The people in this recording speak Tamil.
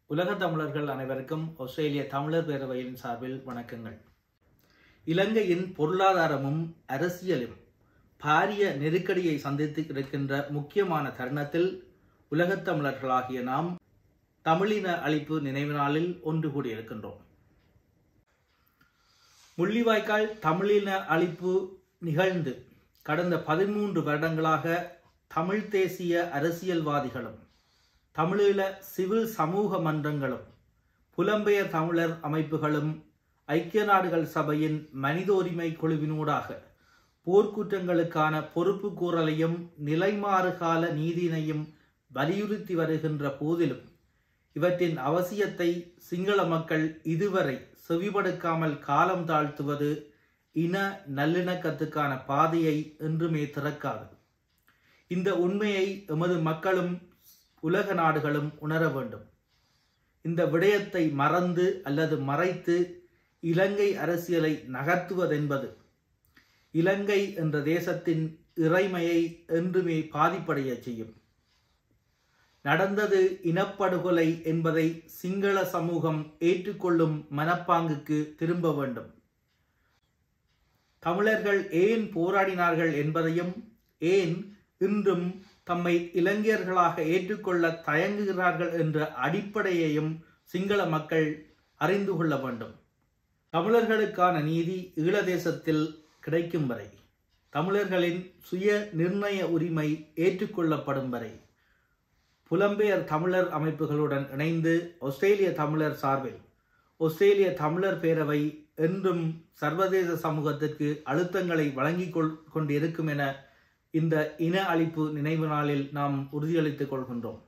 உலக தமிழர்கள் அனைவருக்கும் ஆஸ்திரேலிய தமிழர் பேரவையின் சார்பில் வணக்கங்கள் இலங்கையின் பொருளாதாரமும் அரசியலும் பாரிய நெருக்கடியை சந்தித்து இருக்கின்ற முக்கியமான தருணத்தில் உலகத் தமிழர்களாகிய நாம் தமிழின அழிப்பு நினைவு நாளில் ஒன்று கூடியிருக்கின்றோம் முள்ளிவாய்க்கால் தமிழின அழிப்பு நிகழ்ந்து கடந்த பதிமூன்று வருடங்களாக தமிழ் தேசிய அரசியல்வாதிகளும் தமிழீழ சிவில் சமூக மன்றங்களும் புலம்பெயர் தமிழர் அமைப்புகளும் ஐக்கிய நாடுகள் சபையின் மனித உரிமை குழுவினூடாக போர்க்குற்றங்களுக்கான பொறுப்பு கூறலையும் நிலைமாறுகால நீதியினையும் வலியுறுத்தி வருகின்ற போதிலும் இவற்றின் அவசியத்தை சிங்கள மக்கள் இதுவரை செவிபடுக்காமல் காலம் தாழ்த்துவது இன நல்லிணக்கத்துக்கான பாதையை என்றுமே திறக்காது இந்த உண்மையை எமது மக்களும் உலக நாடுகளும் உணர வேண்டும் இந்த விடயத்தை மறந்து அல்லது மறைத்து இலங்கை அரசியலை நகர்த்துவதென்பது இலங்கை என்ற தேசத்தின் இறைமையை என்றுமே பாதிப்படைய செய்யும் நடந்தது இனப்படுகொலை என்பதை சிங்கள சமூகம் ஏற்றுக்கொள்ளும் மனப்பாங்குக்கு திரும்ப வேண்டும் தமிழர்கள் ஏன் போராடினார்கள் என்பதையும் ஏன் இன்றும் தம்மை இளைஞர்களாக ஏற்றுக்கொள்ள தயங்குகிறார்கள் என்ற அடிப்படையையும் சிங்கள மக்கள் அறிந்து கொள்ள வேண்டும் தமிழர்களுக்கான நீதி ஈழதேசத்தில் கிடைக்கும் வரை தமிழர்களின் சுய நிர்ணய உரிமை ஏற்றுக்கொள்ளப்படும் வரை புலம்பெயர் தமிழர் அமைப்புகளுடன் இணைந்து ஆஸ்திரேலிய தமிழர் சார்பில் ஆஸ்திரேலிய தமிழர் பேரவை என்றும் சர்வதேச சமூகத்திற்கு அழுத்தங்களை வழங்கிக் கொண்டிருக்கும் என இந்த இன அழிப்பு நினைவு நாளில் நாம் உறுதியளித்துக் கொள்கின்றோம்